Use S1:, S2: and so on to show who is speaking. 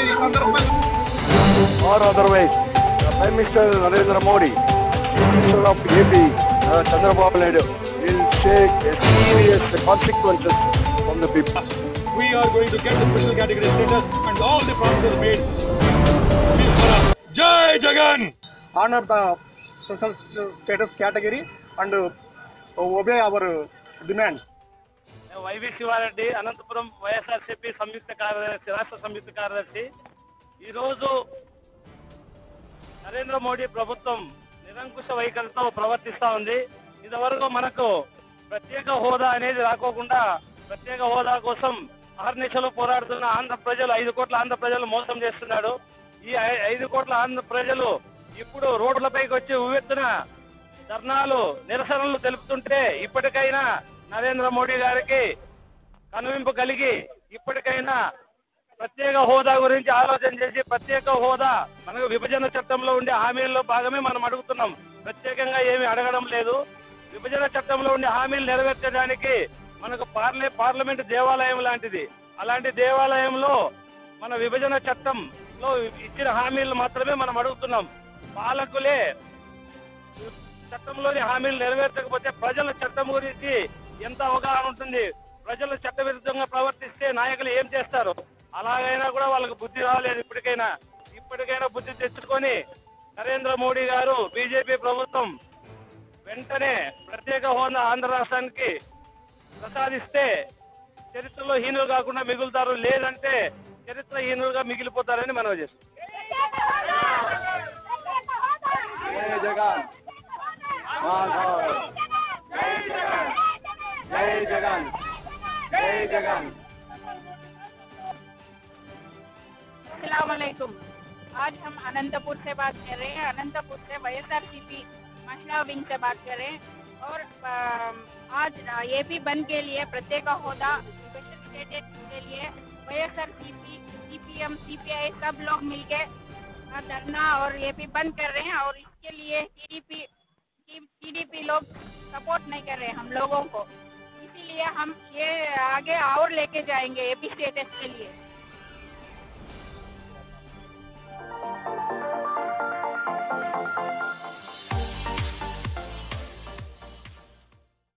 S1: ఈ సందర్భంగా
S2: or otherwise, the Prime Minister Narendra Modi, Minister of AP, uh, Chandrababu Naidu, will take a serious consequences from the people.
S3: we are going to get the special category status and all the promises made will for us. Jai Jagan!
S4: honor the special status category and obey our demands.
S5: YV Siva Reddy Anantapuram YSRCP సంయుక్త కార్యదర్శి రాష్ట్ర సంయుక్త కార్యదర్శి ఈరోజు నరేంద్ర మోడీ ప్రభుత్వం నిరంకుశ వైఖరితో ప్రవర్తిస్తా ఉంది ఇంతవరకు మనకు ప్రత్యేక హోదా అనేది రాకోకుండా ప్రత్యేక హోదా కోసం అహర్నిశలు పోరాడుతున్న ఆంధ్ర ప్రజలు ఐదు కోట్ల ఆంధ్ర ప్రజలు మోసం చేస్తున్నాడు ఈ ఐ- ఐదు కోట్ల ఆంధ్ర ప్రజలు ఇప్పుడు రోడ్లపైకి వచ్చి ఉవ్వెత్తున ధర్నాలు నిరసనలు తెలుపుతుంటే ఇప్పటికైనా నరేంద్ర మోడీ గారికి కనువింపు కలిగి ఇప్పటికైనా ప్రత్యేక హోదా గురించి ఆలోచన చేసి ప్రత్యేక హోదా మనకు విభజన చట్టంలో ఉండే హామీల్లో భాగమే మనం అడుగుతున్నాం ప్రత్యేకంగా ఏమీ అడగడం లేదు విభజన చట్టంలో ఉండే హామీలు నెరవేర్చడానికి మనకు పార్లే పార్లమెంట్ దేవాలయం లాంటిది అలాంటి దేవాలయంలో మన విభజన చట్టంలో ఇచ్చిన హామీలు మాత్రమే మనం అడుగుతున్నాం పాలకులే చట్టంలోని హామీలు నెరవేర్చకపోతే ప్రజల చట్టం గురించి ఎంత అవగాహన ఉంటుంది ప్రజలు చట్ట విరుద్ధంగా ప్రవర్తిస్తే నాయకులు ఏం చేస్తారు అలాగైనా కూడా వాళ్ళకి బుద్ధి రాలేదు ఇప్పటికైనా ఇప్పటికైనా బుద్ధి తెచ్చుకొని నరేంద్ర మోడీ గారు బీజేపీ ప్రభుత్వం వెంటనే ప్రత్యేక హోదా ఆంధ్ర రాష్ట్రానికి ప్రసాదిస్తే చరిత్రలో హీనులు కాకుండా మిగులుతారు లేదంటే చరిత్ర హీనులుగా మిగిలిపోతారని మనవి చేస్తాం
S2: Jai Jagan. Madhav. Jai Jagan. Jai Jagan. Jai Jagan.
S6: अस्सलाम आज हम अनंतपुर से बात कर रहे हैं अनंतपुर से वाईएसआरसीपी महिला विंग से बात कर रहे हैं और अम, आज एपी बन के लिए प्रत्येक होदा स्पेशल स्टेटस के लिए वाईएसआरसीपी सीपीएम सीपीआई सब लोग मिलके अ, धरना और एपी बंद कर रहे हैं और इसके लिए टीडीपी टीडीपी लोग सपोर्ट नहीं कर रहे हैं हम लोगों को इसीलिए हम ये आगे और लेके जाएंगे एपी स्टेटस के लिए